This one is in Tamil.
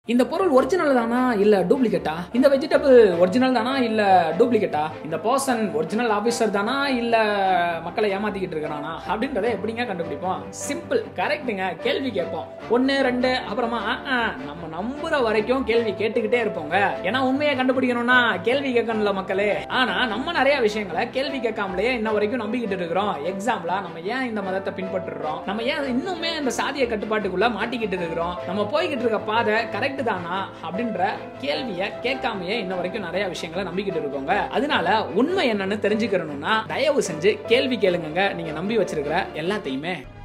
இந்த பொருள் ஒரிஜினல் தானா இல்ல டூப்ளிகேட்டா இந்த வெஜிடபிள் ஒரிஜினல் தானா இல்ல டூப்ளிகேட்டா இந்த பர்சன் ஒரிஜினல் ஆபீசர் தானா இல்ல மக்களை ஏமாத்திக்கிட்டு இருக்கிறானா அப்படின்றத எப்படிங்க கண்டுபிடிப்போம் சிம்பிள் கரெக்ட்டுங்க கேள்வி கேட்போம் ஒன்னு ரெண்டு அப்புறமா ஆ, ஆ, நம்ம நம்புற வரைக்கும் கேள்வி கேட்டுக்கிட்டே இருப்போங்க ஏன்னா உண்மையை கண்டுபிடிக்கணும்னா கேள்வி கேட்கணும்ல மக்களே ஆனா நம்ம நிறைய விஷயங்களை கேள்வி கேட்காமலே இன்ன வரைக்கும் நம்பிக்கிட்டு இருக்கிறோம் எக்ஸாம்பிளா நம்ம ஏன் இந்த மதத்தை பின்பற்றுறோம் நம்ம ஏன் இன்னுமே இந்த சாதிய கட்டுப்பாட்டுக்குள்ள மாட்டிக்கிட்டு இருக்கிறோம் நம்ம போய்கிட்டு இருக்க பாதை கரெக்ட் தானா அப்படின்ற கேள்வியை கேட்காமயே இன்ன வரைக்கும் நிறைய விஷயங்களை நம்பிக்கிட்டு இருக்கோங்க அதனால உண்மை என்னன்னு தெரிஞ்சுக்கிறணும்னா தயவு செஞ்சு கேள்வி கேளுங்க நீங்க நம்பி வச்சிருக்கிற எல்லாத்தையுமே